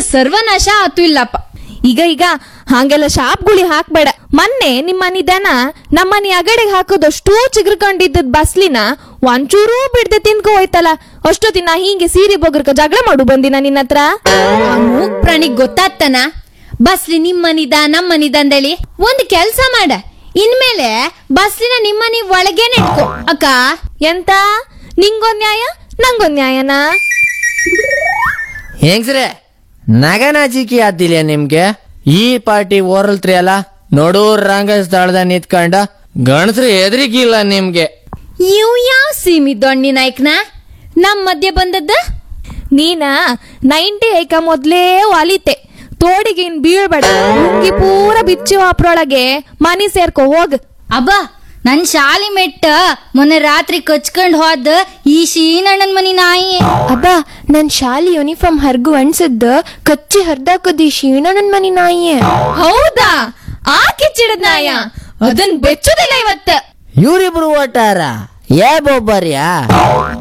ಸರ್ವನಾಶ ಆತು ಇಲ್ಲಪ್ಪ ಈಗ ಈಗ ಹಂಗೆಲ್ಲ ಶಾಪ್ಗುಳಿ ಹಾಕ್ಬೇಡ ಮೊನ್ನೆ ನಿಮ್ಮ ಮನಿದನ ನಮ್ಮನಿ ಅಗಡೆಗೆ ಹಾಕೋದಷ್ಟು ಚಿಗುರ್ಕೊಂಡಿದ್ದದ್ ಬಸ್ಲಿನ ಒಂಚೂರೂ ಬಿಡ್ದೆ ತಿನ್ಕೊ ಹೋಯ್ತಲ್ಲ ಅಷ್ಟೊತ್ತಿನ ಹಿಂಗೆ ಸೀರೆ ಬೊಗರ್ಕ ಜಗಳ ಮಾಡು ಬಂದಿನ ನಿನ್ನ ಹತ್ರ ಆ ಮೂಕ್ ಪ್ರಾಣಿಗ್ ಗೊತ್ತಾಗ್ತಾನ ಬಸ್ಲಿ ನಿಮ್ಮನಿದ ನಮ್ಮನಿದ ಅಂದೇಳಿ ಒಂದ್ ಕೆಲ್ಸ ಮಾಡ ಇನ್ಮೇಲೆ ಬಸ್ಲಿನ ನಿಮ್ಮನಿ ಒಳಗೇನೆ ಇಟ್ಕೋ ಅಕ್ಕ ಎಂತ ನಿಂಗೊಂದ್ ನ್ಯಾಯ ನಂಗೊಂದ್ ನ್ಯಾಯನಾ ಹೆಂಗ್ಸ್ರೆ ನಗನಾಚಿಕೆ ಆತಿಲ್ಲ ನಿಮ್ಗೆ ಈ ಪಾರ್ಟಿ ಓರಲ್ತ್ರಿ ಅಲ್ಲ ನೋಡೂರ್ ರಂಗ ಸ್ಥಳದ ನಿಂತ್ಕೊಂಡ ಗಣಸ್ರು ಎದ್ರಿಗಿಲ್ಲ ನಿಮ್ಗೆ ಇವ್ ಯಾವ ಸೀಮಿ ದೊಣ್ಣಿ ನಾಯ್ಕನ ನಮ್ ಮಧ್ಯೆ ಬಂದದ್ದ ನೀನ ನೈಂಟಿ ಐಕ ಮೊದ್ಲೇ ವಾಲಿತೆ ತೋಡಿಗಿನ್ ಬೀಳ್ಬೇಡ ಲುಂಗಿ ಪೂರ ಬಿಚ್ಚಿ ಅಪ್ರೊಳಗೆ ಮನಿ ಸೇರ್ಕೊ ಹೋಗ್ ಅಬ್ಬ ನನ್ ಶಾಲಿ ಮೆಟ್ಟ ಮೊನ್ನೆ ರಾತ್ರಿ ಕಚ್ಕೊಂಡ್ ಹೋದ ಈ ಶೀನಣ್ಣನ್ ಮನಿ ನಾಯಿ ಅಬ್ಬ ನನ್ ಶಾಲಿ ಯೂನಿಫಾರ್ಮ್ ಹರ್ಗು ಅನ್ಸದ್ದ ಕಚ್ಚಿ ಹರ್ದಾಕದಿ ಶೀಣಣ್ಣನ್ ಮನಿ ನಾಯಿಯೇ ಹೌದಾ ಆ ಕಿಚ್ಚಿಡದ್ ನಾಯ ಅದನ್ ಬೆಚ್ಚುದಿಲ್ಲ ಇವತ್ತ ಇವ್ರಿಬ್ರು ಓಟಾರ ಏ ಬೊಬ್ಬರ್ಯಾ